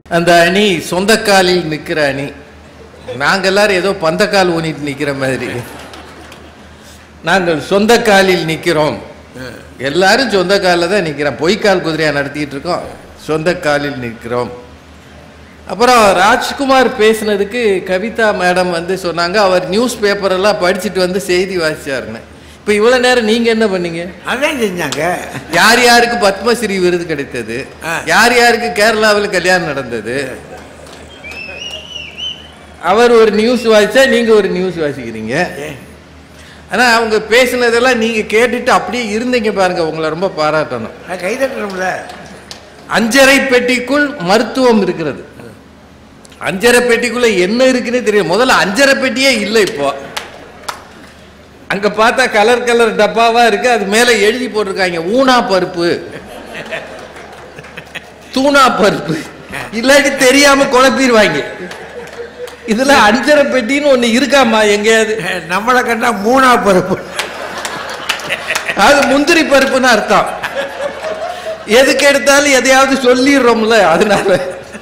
அந்த அணி சொந்த காலில் நிற்கிற அணி நாங்க எல்லாரும் ஏதோ பந்தக்கால் ஊனிட்டு நிக்கிற மாதிரி நாங்கள் சொந்த காலில் நிற்கிறோம் எல்லாரும் சொந்த காலில் தான் நிற்கிறோம் பொய்க்கால் குதிரையா நடத்திட்டு இருக்கோம் சொந்த காலில் நிற்கிறோம் அப்புறம் ராஜ்குமார் பேசுனதுக்கு கவிதா மேடம் வந்து சொன்னாங்க அவர் நியூஸ் பேப்பர் எல்லாம் படிச்சுட்டு வந்து செய்தி வாசிச்சாருன்னு இப்போ இவ்வளோ நேரம் நீங்க என்ன பண்ணீங்க அதான் செஞ்சாங்க யார் யாருக்கு பத்மஸ்ரீ விருது கிடைத்தது ஆ. யார் யாருக்கு கேரளாவில் கல்யாணம் நடந்தது அவர் ஒரு நியூஸ் வாசிச்சா நீங்க ஒரு நியூஸ் வாசிக்கிறீங்க ஏ, ஆனா அவங்க பேசினதெல்லாம் நீங்க கேட்டுட்டு அப்படியே இருந்தீங்க பாருங்க உங்களை ரொம்ப பாராட்டணும் நான் கை தட்டுறோம்ல அஞ்சரை பெட்டிக்குள் மருத்துவம் இருக்கிறது அஞ்சரை பெட்டிக்குள்ள என்ன இருக்குன்னு தெரியும் முதல்ல அஞ்சரை பெட்டியே இல்லை இப்போ அங்க பார்த்தா கலர் கலர் டப்பாவா இருக்கு அது மேல எழுதி போட்டிருக்காங்க ஊனா பருப்பு தூணா பருப்பு இல்லாட்டி தெரியாம குழப்பிடுவாங்க இதுல அஞ்சரை பெட்டின்னு ஒண்ணு இருக்காமா எங்கேயாவது நம்மளை கண்டா மூணா பருப்பு அது முந்திரி பருப்புன்னு அர்த்தம் எதுக்கு எடுத்தாலும் எதையாவது சொல்லிடுறோம்ல அதனால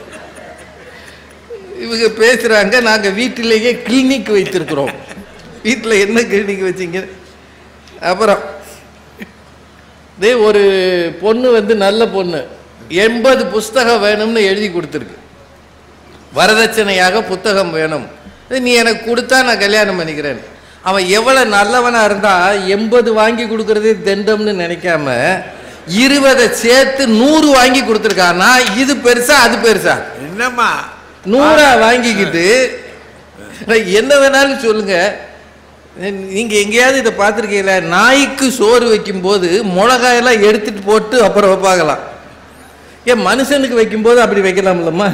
இவங்க பேசுறாங்க நாங்க வீட்டிலேயே கிளினிக் வைத்திருக்கிறோம் வீட்டில் என்ன கிளினிக் வச்சீங்க அப்புறம் இதே ஒரு பொண்ணு வந்து நல்ல பொண்ணு எண்பது புஸ்தகம் வேணும்னு எழுதி கொடுத்துருக்கு வரதட்சணையாக புத்தகம் வேணும் இது நீ எனக்கு கொடுத்தா நான் கல்யாணம் பண்ணிக்கிறேன் அவன் எவ்வளவு நல்லவனா இருந்தா எண்பது வாங்கி கொடுக்கறதே தண்டம்னு நினைக்காம இருபதை சேர்த்து நூறு வாங்கி கொடுத்துருக்கானா இது பெருசா அது பெருசா என்னம்மா நூறா வாங்கிக்கிட்டு நான் என்ன வேணாலும் சொல்லுங்க நீங்க எங்கேயாவது இதை பார்த்துருக்கீங்களா நாய்க்கு சோறு வைக்கும்போது மிளகாயெல்லாம் எடுத்துட்டு போட்டு அப்புறம் வைப்பாங்களாம் ஏன் மனுஷனுக்கு வைக்கும்போது அப்படி வைக்கலாம்லம்மா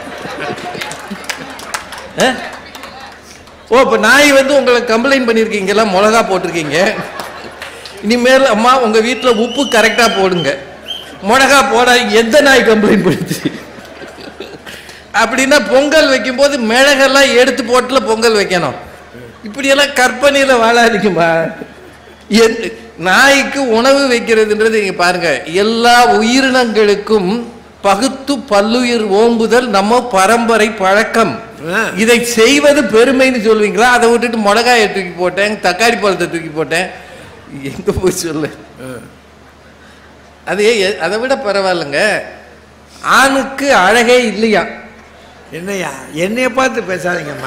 ஆ? ஓ இப்போ நாய் வந்து உங்களை கம்ப்ளைண்ட் பண்ணியிருக்கீங்களா மிளகா போட்டிருக்கீங்க இனிமேல் அம்மா உங்க வீட்டில் உப்பு கரெக்டாக போடுங்க மிளகா போட எந்த நாய் கம்ப்ளைண்ட் பண்ணுச்சு அப்படின்னா பொங்கல் வைக்கும்போது மிளகெல்லாம் எடுத்து போட்டுல பொங்கல் வைக்கணும் இப்படியெல்லாம் கற்பனையில் வாழாதீங்கம்மா எந்த- நாய்க்கு உணவு வைக்கிறதுன்றது இங்க பாருங்க எல்லா உயிரினங்களுக்கும் பகுத்து பல்லுயிர் ஓம்புதல் நம்ம பரம்பரை பழக்கம் ஆ. இதை செய்வது பெருமைன்னு சொல்லுவீங்களா அதை விட்டுட்டு மிளகாயை தூக்கி போட்டேன் தக்காளி பழத்தை தூக்கி போட்டேன் எங்க போய் சொல்லு அது எ- அதை விட பரவாயில்லைங்க ஆணுக்கு அழகே இல்லையா என்னய்யா என்னைய பார்த்து பேசாதீங்கம்மா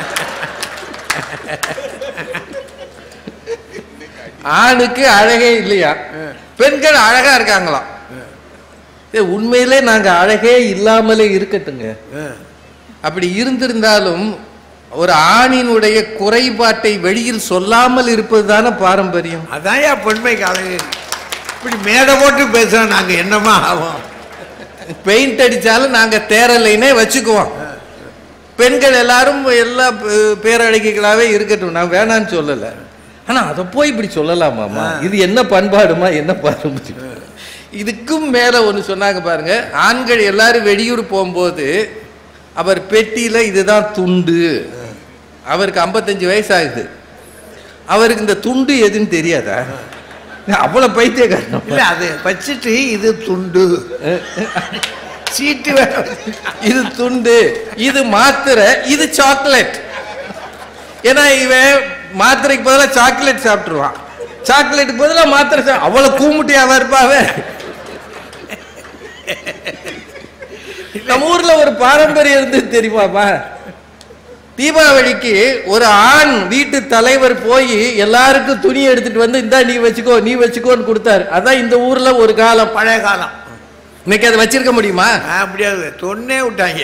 ஆணுக்கு அழகே இல்லையா பெண்கள் அழகா இருக்காங்களாம் ஏ, உண்மையிலே நாங்க அழகே இல்லாமலே இருக்கட்டுங்க ஆ. அப்படி இருந்திருந்தாலும் ஒரு ஆணினுடைய குறைபாட்டை வெளியில் சொல்லாமல் இருப்பது தானே பாரம்பரியம் அதான்யா பெண்மைக்கு அழகு இப்படி மேடை போட்டு பேசுறோம் நாங்க என்னம்மா ஆகும் பெயிண்ட் அடிச்சாலும் நாங்க தேரலைன்னே வச்சுக்குவோம் பெண்கள் எல்லாரும் எல்லா பே- பேரழகிகளாவே இருக்கட்டும் நான் வேணான்னு சொல்லல ஆனா அதை போய் இப்படி சொல்லலாமாமா இது என்ன பண்பாடுமா என்ன பாரம்பரியம் இதுக்கும் மேல ஒண்ணு சொன்னாங்க பாருங்க ஆண்கள் எல்லாரும் வெளியூர் போகும்போது அவர் பெட்டியில இதுதான் துண்டு அவருக்கு 55 வயசு ஆகுது அவருக்கு இந்த துண்டு எதுன்னு தெரியாதா அவ்வளவு பைத்தியக்காரன் இல்ல அது வச்சுட்டு இது துண்டு சீட்டு வேற வச்சு- இது துண்டு இது மாத்திரை இது சாக்லேட் ஏன்னா இவன் மாத்திரைக்கு பதிலாக சாக்லேட் சாப்பிட்டுருவான் சாக்லேட்டுக்கு பதிலாக மாத்திரை சா அவ்வளோ கூமுட்டியாவா இருப்பாவே நம்ம ஊர்ல ஒரு பாரம்பரியம் இருந்து தெரியுமாப்பா தீபாவளிக்கு ஒரு ஆண் வீட்டு தலைவர் போய் எல்லாருக்கும் துணி எடுத்துட்டு வந்து இந்தா நீ வச்சுக்கோ நீ வச்சுக்கோன்னு கொடுத்தாரு அதான் இந்த ஊர்ல ஒரு காலம் பழைய காலம் இன்னைக்கு அதை வச்சிருக்க முடியுமா ஆ, முடியாது தொன்னே விட்டாங்க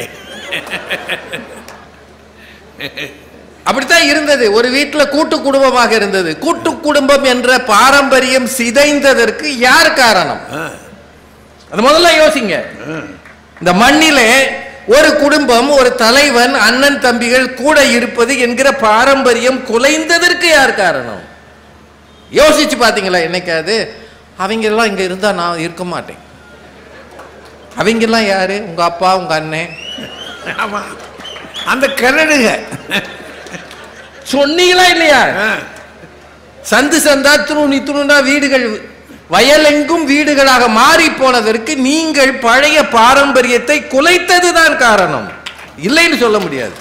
அப்படித்தான் இருந்தது ஒரு வீட்டுல கூட்டு குடும்பமாக இருந்தது கூட்டு குடும்பம் என்ற பாரம்பரியம் சிதைந்ததற்கு யார் காரணம் ஆ, அது முதல்ல யோசிங்க ஆ. இந்த மண்ணிலே ஒரு குடும்பம் ஒரு தலைவன் அண்ணன் தம்பிகள் கூட இருப்பது என்கிற பாரம்பரியம் குலைந்ததற்கு யார் காரணம் யோசிச்சு பாத்தீங்களா என்னைக்காவது அவங்க எல்லாம் இங்க இருந்தா நான் இருக்க மாட்டேன் அவங்க எல்லாம் யாரு உங்க அப்பா உங்க அண்ணன் ஆமா அந்த கரடுக சொன்னீங்களா இல்லையா ஆ, சந்து சந்தா துணு துணுனா வீடுகள் வயலெங்கும் வீடுகளாக மாறி போனதற்கு நீங்கள் பழைய பாரம்பரியத்தை குலைத்ததுதான் காரணம் இல்லைன்னு சொல்ல முடியாது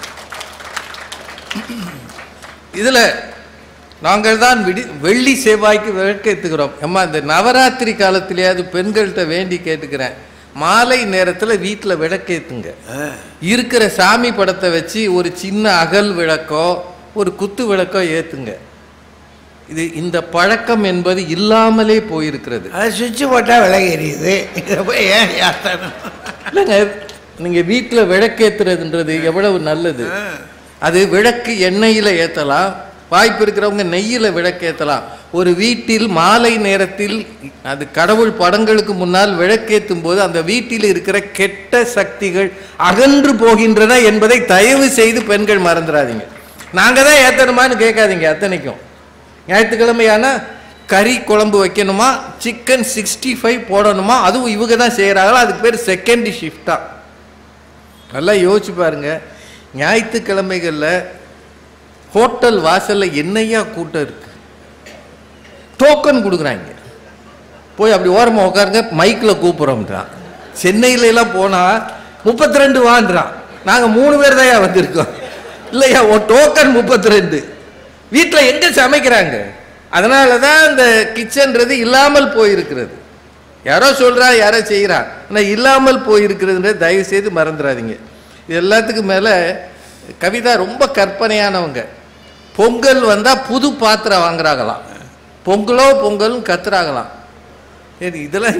இதுல நாங்கள் தான் விடி வெள்ளி செவ்வாய்க்கு விளக்கேத்துக்கிறோம் அம்மா இந்த நவராத்திரி காலத்திலேயாவது பெண்கள்கிட்ட வேண்டி கேட்டுக்கிறேன் மாலை நேரத்துல வீட்டுல விளக்கேத்துங்க இருக்கிற சாமி படத்தை வச்சு ஒரு சின்ன அகல் விளக்கோ ஒரு குத்து விளக்கோ ஏத்துங்க இது இந்த பழக்கம் என்பது இல்லாமலே போயிருக்கிறது அது சுவிட்ச் போட்டால் விலகி எரியுது இதை போய் ஏன் ஏத்தணும் இல்லைங்க நீங்க வீட்டுல விளக்கேத்துறதுன்றது எவ்வளவு நல்லது அது விளக்கு எண்ணெயில ஏத்தலாம் வாய்ப்பு இருக்கிறவங்க நெய்யில விளக்கேத்தலாம் ஒரு வீட்டில் மாலை நேரத்தில் அது கடவுள் படங்களுக்கு முன்னால் விளக்கேத்தும் போது அந்த வீட்டில் இருக்கிற கெட்ட சக்திகள் அகன்று போகின்றன என்பதை தயவு செய்து பெண்கள் மறந்துடாதீங்க நாங்க தான் ஏத்தணுமான்னு கேட்காதீங்க அத்தனைக்கும் ஞாயிற்றுக்கிழமையானா கறி குழம்பு வைக்கணுமா சிக்கன் சிக்ஸ்டி ஃபைவ் போடணுமா அதுவும் இவங்க தான் செய்கிறாங்களா அதுக்கு பேர் செகண்ட் ஷிஃப்டா நல்லா யோசிச்சு பாருங்க ஞாயிற்றுக்கிழமைகளில் ஹோட்டல் வாசல்ல என்னையா கூட்டம் இருக்கு டோக்கன் கொடுக்குறாங்க போய் அப்படி ஓரமாக உட்காருங்க மைக்கில் கூப்பிட்றோம்ன்றான் சென்னையில எல்லாம் போனால் முப்பத்தி ரெண்டு வான்றான் நாங்கள் மூணு பேர் தான் வந்திருக்கோம் இல்லையா ஒரு டோக்கன் முப்பத்தி ரெண்டு வீட்டில் எங்கே சமைக்கிறாங்க அதனால தான் இந்த கிச்சன்றது இல்லாமல் போயிருக்கிறது யாரோ சொல்றா யாரோ செய்கிறா ஆனால் இல்லாமல் போயிருக்கிறதுன்றது தயவு செய்து மறந்துடாதீங்க இது எல்லாத்துக்கும் மேலே கவிதா ரொம்ப கற்பனையானவங்க பொங்கல் வந்தால் புது பாத்திரம் வாங்குறாங்களாம் பொங்கலோ பொங்கல்னு கத்துறாங்களாம் சரி இதெல்லாம்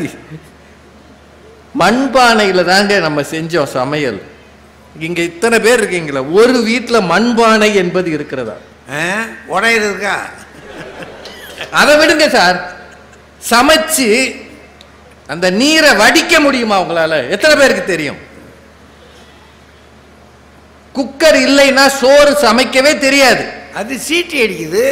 மண்பானையில் தாங்க நம்ம செஞ்சோம் சமையல் இங்கே இத்தனை பேர் இருக்கீங்களா ஒரு வீட்டில் மண்பானை என்பது இருக்கிறதா உடையிறது இருக்கா அதை விடுங்க சார் சமைச்சு அந்த நீரை வடிக்க முடியுமா உங்களால எத்தனை பேருக்கு தெரியும் குக்கர் இல்லைன்னா சோறு சமைக்கவே தெரியாது அது சீட்டி அடிக்குது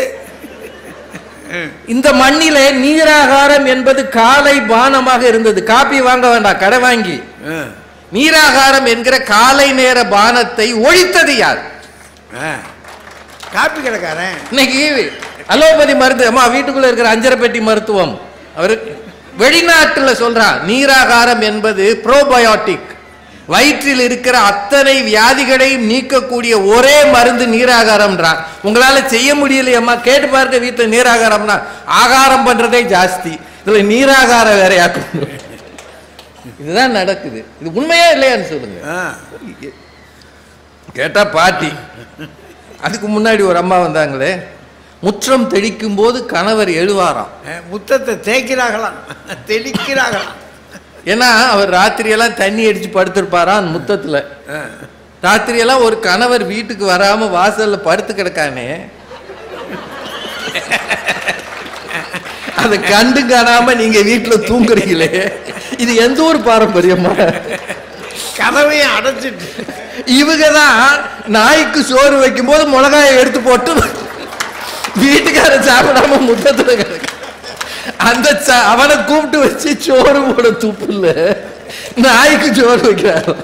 இந்த மண்ணில நீராகாரம் என்பது காலை பானமாக இருந்தது காப்பி வாங்க வேண்டாம் கடை வாங்கி ஆ. நீராகாரம் என்கிற காலை நேர பானத்தை ஒழித்தது யார் ஆ. காப்பி கடைக்காரன் இன்னைக்கு அலோபதி மருந்து அம்மா வீட்டுக்குள்ள இருக்கிற அஞ்சரை பெட்டி மருத்துவம் அவர் வெளிநாட்டுல சொல்றான் நீராகாரம் என்பது ப்ரோபயோட்டிக் வயிற்றில் இருக்கிற அத்தனை வியாதிகளையும் நீக்கக்கூடிய ஒரே மருந்து நீராகாரம்ன்றான் உங்களால செய்ய முடியலையம்மா கேட்டு பாருங்க வீட்டுல நீராகாரம்னா ஆகாரம் பண்றதே ஜாஸ்தி இதுல நீராகாரம் வேறையாக்கும் இதுதான் நடக்குது இது உண்மையா இல்லையான்னு சொல்லுங்க ஆ. கேட்டா பாட்டி அதுக்கு முன்னாடி ஒரு அம்மா வந்தாங்களே முற்றம் தெளிக்கும் போது கணவர் எழுவாராம் ஆ, முத்தத்தை தேய்க்கிறாங்களாம் தெளிக்கிறாங்களாம் ஏன்னா அவர் ராத்திரியெல்லாம் தண்ணி அடிச்சு படுத்திருப்பாராம் முத்தத்துல ஆ. ராத்திரியெல்லாம் ஒரு கணவர் வீட்டுக்கு வராம வாசல்ல படுத்து கிடக்கானே அதை கண்டு காணாம நீங்க வீட்டுல தூங்குறீங்களே இது எந்த ஒரு பாரம்பரியமா கதவையும் அடைச்சிட்டு இவங்க தான் நாய்க்கு சோறு வைக்கும் போது மிளகாயை எடுத்து போட்டு வீட்டுக்காரன் சாப்பிடாம முத்தத்துல கிடக்கு அந்த ச- அவனை கூப்பிட்டு வச்சு சோறு போட துப்பு இல்ல நாய்க்கு சோறு வைக்கிறாரு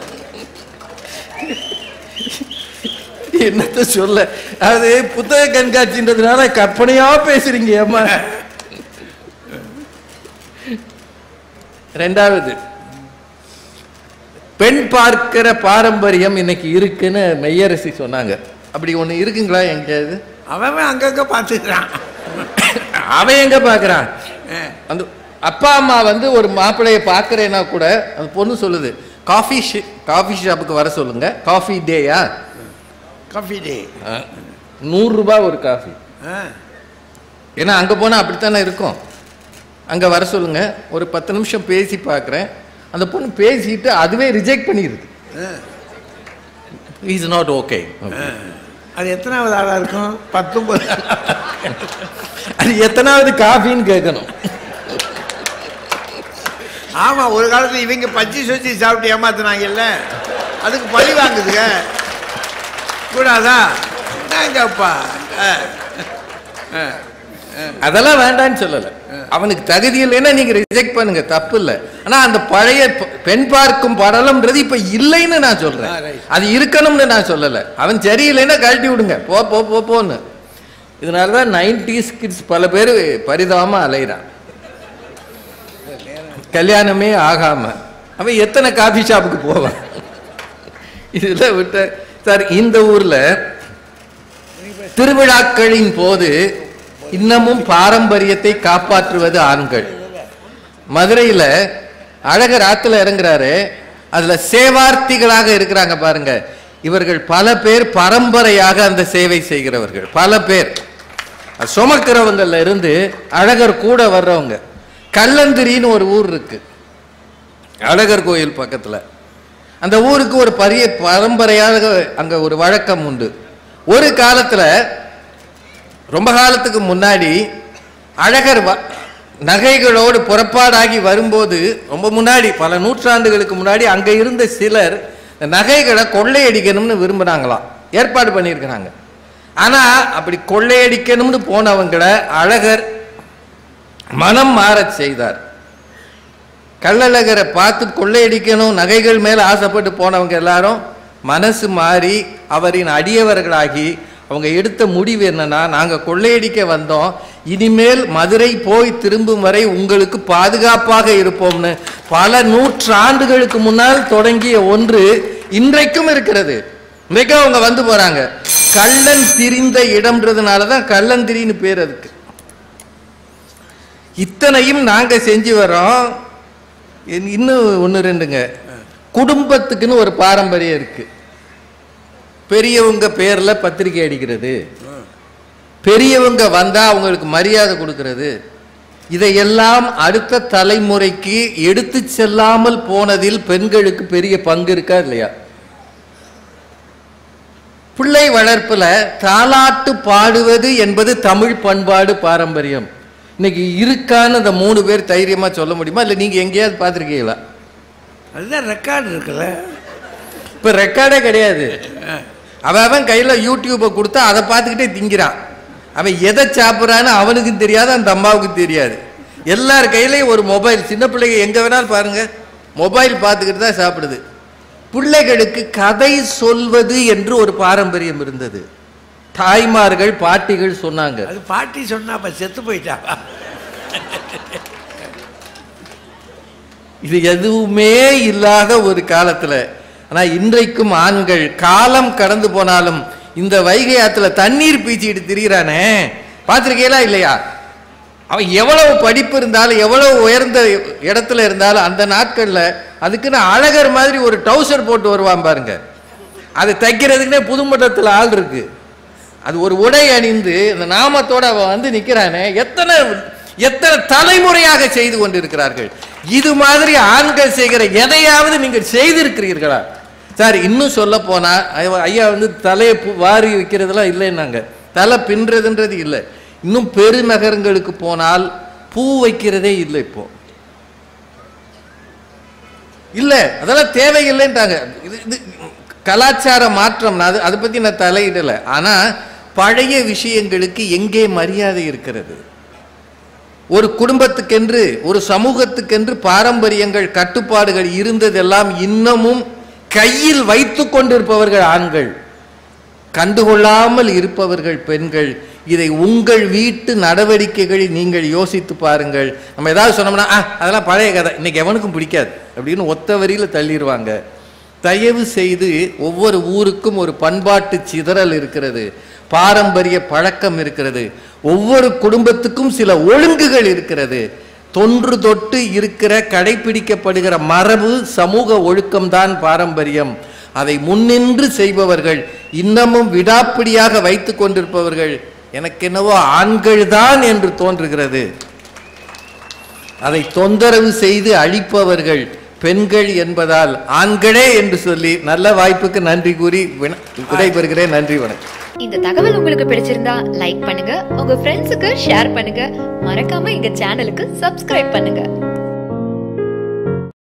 என்னத்த சொல்ல அது புத்தக கண்காட்சின்றதுனால கற்பனையா பேசுறீங்க அம்மா ரெண்டாவது பெண் பார்க்கிற பாரம்பரியம் இன்னைக்கு இருக்குன்னு மெய்யரசி சொன்னாங்க அப்படி ஒண்ணு இருக்குங்களா எங்கேயாவது அவன் அங்கங்க பார்த்துக்கிறான் அவன் எங்க பார்க்கறான் அந்த அப்பா அம்மா வந்து ஒரு மாப்பிள்ளைய பார்க்கறேன்னா கூட அந்த பொண்ணு சொல்லுது காஃபி காஃபி ஷாப்புக்கு வர சொல்லுங்க காஃபி டேயா காஃபி டே நூறு ரூபாய் ஒரு காஃபி ஆ. ஏன்னா அங்க போனா அப்படித்தானே இருக்கும் அங்க வர சொல்லுங்க ஒரு பத்து நிமிஷம் பேசி பார்க்கறேன் அந்த பொண்ணு பேசிட்டு அதுவே ரிஜெக்ட் பண்ணிடுது ஆ. இஸ் நாட் ஓகே அது எத்தனாவது ஆளா இருக்கும் பத்தொன்பது அது எத்தனாவது காஃபின்னு கேட்கணும் ஆமா ஒரு காலத்துல இவங்க பச்சி சொச்சி சாப்பிட்டு ஏமாத்துனாங்கல்ல அதுக்கு பழி வாங்குதுங்க கூடாதா என்னங்கப்பா ஆ. ஆ. அதெல்லாம் வேண்டாம்னு சொல்லல அவனுக்கு தகுதி இல்லைன்னா நீங்க ரிஜெக்ட் பண்ணுங்க தப்பு இல்ல ஆனா அந்த பழைய பெ- பெண் பார்க்கும் படலம்ன்றது இப்ப இல்லைன்னு நான் சொல்றேன் ஆ, right. அது இருக்கணும்னு நான் சொல்லல அவன் சரியில்லைன்னா கழட்டி விடுங்க போ போ போ போன்னு இதனாலதான் நைன்டிஸ் கிட்ஸ் பல பேர் பரிதாபமா அலைகிறான் கல்யாணமே ஆகாம அவன் எத்தனை காஃபி ஷாப்புக்கு போவான் இதுல விட்ட சார் இந்த ஊர்ல திருவிழாக்களின் போது இன்னமும் பாரம்பரியத்தை காப்பாற்றுவது ஆண்கள் மதுரையில அழகர் ஆத்துல இறங்குறாரு அதுல சேவார்த்திகளாக இருக்கிறாங்க பாருங்க இவர்கள் பல பேர் பரம்பரையாக அந்த சேவை செய்கிறவர்கள் பல பேர் சுமக்கிறவங்கள்ல இருந்து அழகர் கூட வர்றவங்க கல்லந்திரின்னு ஒரு ஊர் இருக்கு அழகர் கோயில் பக்கத்துல அந்த ஊருக்கு ஒரு பெரிய பரம்பரையாக அங்க ஒரு வழக்கம் உண்டு ஒரு காலத்துல ரொம்ப காலத்துக்கு முன்னாடி அழகர் வ- நகைகளோடு புறப்பாடாகி வரும்போது ரொம்ப முன்னாடி பல நூற்றாண்டுகளுக்கு முன்னாடி அங்க இருந்த சிலர் இந்த நகைகளை கொள்ளையடிக்கணும்னு விரும்பினாங்களாம் ஏற்பாடு பண்ணியிருக்கிறாங்க ஆனா அப்படி கொள்ளையடிக்கணும்னு போனவங்களை அழகர் மனம் மாறச் செய்தார் கள்ளழகரை பார்த்து கொள்ளையடிக்கணும் நகைகள் மேல ஆசைப்பட்டு போனவங்க எல்லாரும் மனசு மாறி அவரின் அடியவர்களாகி அவங்க எடுத்த முடிவு என்னன்னா நாங்க கொள்ளையடிக்க வந்தோம் இனிமேல் மதுரை போய் திரும்பும் வரை உங்களுக்கு பாதுகாப்பாக இருப்போம்னு பல நூற்றாண்டுகளுக்கு முன்னால் தொடங்கிய ஒன்று இன்றைக்கும் இருக்கிறது இன்றைக்கும் அவங்க வந்து போறாங்க கள்ளன் திரிந்த இடம்ன்றதுனால தான் கள்ளந்திரின்னு பேர் அதுக்கு இத்தனையும் நாங்க செஞ்சு வரோம் இன்- இன்னும் ஒன்று ரெண்டுங்க குடும்பத்துக்குன்னு ஒரு பாரம்பரியம் இருக்கு பெரியவங்க பேர்ல பத்திரிக்கை அடிக்கிறது பெரியவங்க வந்தா அவங்களுக்கு மரியாதை கொடுக்கிறது இதையெல்லாம் அடுத்த தலைமுறைக்கு எடுத்து செல்லாமல் போனதில் பெண்களுக்கு பெரிய பங்கு இருக்கா இல்லையா பிள்ளை வளர்ப்புல தாலாட்டு பாடுவது என்பது தமிழ் பண்பாடு பாரம்பரியம் இன்னைக்கு இருக்கான்னு அந்த மூணு பேர் தைரியமா சொல்ல முடியுமா இல்லை நீங்க எங்கேயாவது பார்த்துருக்கீங்களா அதுதான் ரெக்கார்டு இருக்குல்ல இப்ப ரெக்கார்டே கிடையாது அவன் அவன் கையில யூடியூப்பை கொடுத்தா அதை பார்த்துக்கிட்டே திங்கிறான் அவன் எதை சாப்பிட்றான்னு அவனுக்கும் தெரியாது அந்த அம்மாவுக்கும் தெரியாது எல்லார் கையிலையும் ஒரு மொபைல் சின்ன பிள்ளைங்க எங்க வேணாலும் பாருங்க மொபைல் பார்த்துக்கிட்டு தான் சாப்பிடுது பிள்ளைகளுக்கு கதை சொல்வது என்று ஒரு பாரம்பரியம் இருந்தது தாய்மார்கள் பாட்டிகள் சொன்னாங்க அது பாட்டி சொன்னா அப்ப செத்து போயிட்டா இது எதுவுமே இல்லாத ஒரு காலத்துல ஆனா இன்றைக்கும் ஆண்கள் காலம் கடந்து போனாலும் இந்த வைகை ஆத்துல தண்ணீர் பீச்சிட்டு திரிகிறானே பார்த்திருக்கீங்களா இல்லையா அவன் எவ்வளவு படிப்பு இருந்தாலும் எவ்வளவு உயர்ந்த இடத்துல இருந்தாலும் அந்த நாட்கள்ல அதுக்குன்னு அழகர் மாதிரி ஒரு டவுசர் போட்டு வருவான் பாருங்க அது தைக்கிறதுக்குன்னே புதுமட்டத்தில் ஆள் இருக்கு அது ஒரு உடை அணிந்து அந்த நாமத்தோட அவன் வந்து நிக்கிறானே எத்தனை எத்தனை தலைமுறையாக செய்து கொண்டிருக்கிறார்கள் இது மாதிரி ஆண்கள் செய்கிற எதையாவது நீங்கள் செய்திருக்கிறீர்களா சார் இன்னும் சொல்ல போனா ஐயா- ஐயா வந்து தலையை பூ- வாரி வைக்கிறதெல்லாம் இல்லைன்னாங்க தலை பின்றதுன்றது இல்லை இன்னும் பெருநகரங்களுக்கு போனால் பூ வைக்கிறதே இல்லை இப்போ இல்ல அதெல்லாம் தேவையில்லைன்ட்டாங்க இது இது கலாச்சார மாற்றம் நான் அது அதை பத்தி நான் தலையிடல ஆனா பழைய விஷயங்களுக்கு எங்கே மரியாதை இருக்கிறது ஒரு குடும்பத்துக்கென்று ஒரு சமூகத்துக்கென்று பாரம்பரியங்கள் கட்டுப்பாடுகள் இருந்ததெல்லாம் இன்னமும் கையில் வைத்து கொண்டிருப்பவர்கள் ஆண்கள் கண்டுகொள்ளாமல் இருப்பவர்கள் பெண்கள் இதை உங்கள் வீட்டு நடவடிக்கைகளில் நீங்கள் யோசித்து பாருங்கள் நம்ம ஏதாவது சொன்னோம்னா "ஆ, அதெல்லாம் பழைய கதை இன்னைக்கு எவனுக்கும் பிடிக்காது அப்படின்னு ஒத்த வரியில் தள்ளிடுவாங்க தயவு செய்து ஒவ்வொரு ஊருக்கும் ஒரு பண்பாட்டு சிதறல் இருக்கிறது பாரம்பரிய பழக்கம் இருக்கிறது ஒவ்வொரு குடும்பத்துக்கும் சில ஒழுங்குகள் இருக்கிறது தொன்று தொட்டு இருக்கிற கடைபிடிக்கப்படுகிற மரபு சமூக ஒழுக்கம்தான் பாரம்பரியம் அதை முன்னின்று செய்பவர்கள் இன்னமும் விடாப்பிடியாக வைத்துக் கொண்டிருப்பவர்கள் எனக்கு என்னவோ ஆண்கள்தான் என்று தோன்றுகிறது அதை தொந்தரவு செய்து அழிப்பவர்கள் பெண்கள் என்பதால் ஆண்களே என்று சொல்லி நல்ல வாய்ப்புக்கு நன்றி கூறி வின- விடைபெறுகிறேன் நன்றி வணக்கம் இந்த தகவல் உங்களுக்கு பிடிச்சிருந்தா லைக் பண்ணுங்க உங்க ஃப்ரெண்ட்ஸுக்கு ஷேர் பண்ணுங்க மறக்காம எங்க சேனலுக்கு சப்ஸ்கிரைப் பண்ணுங்க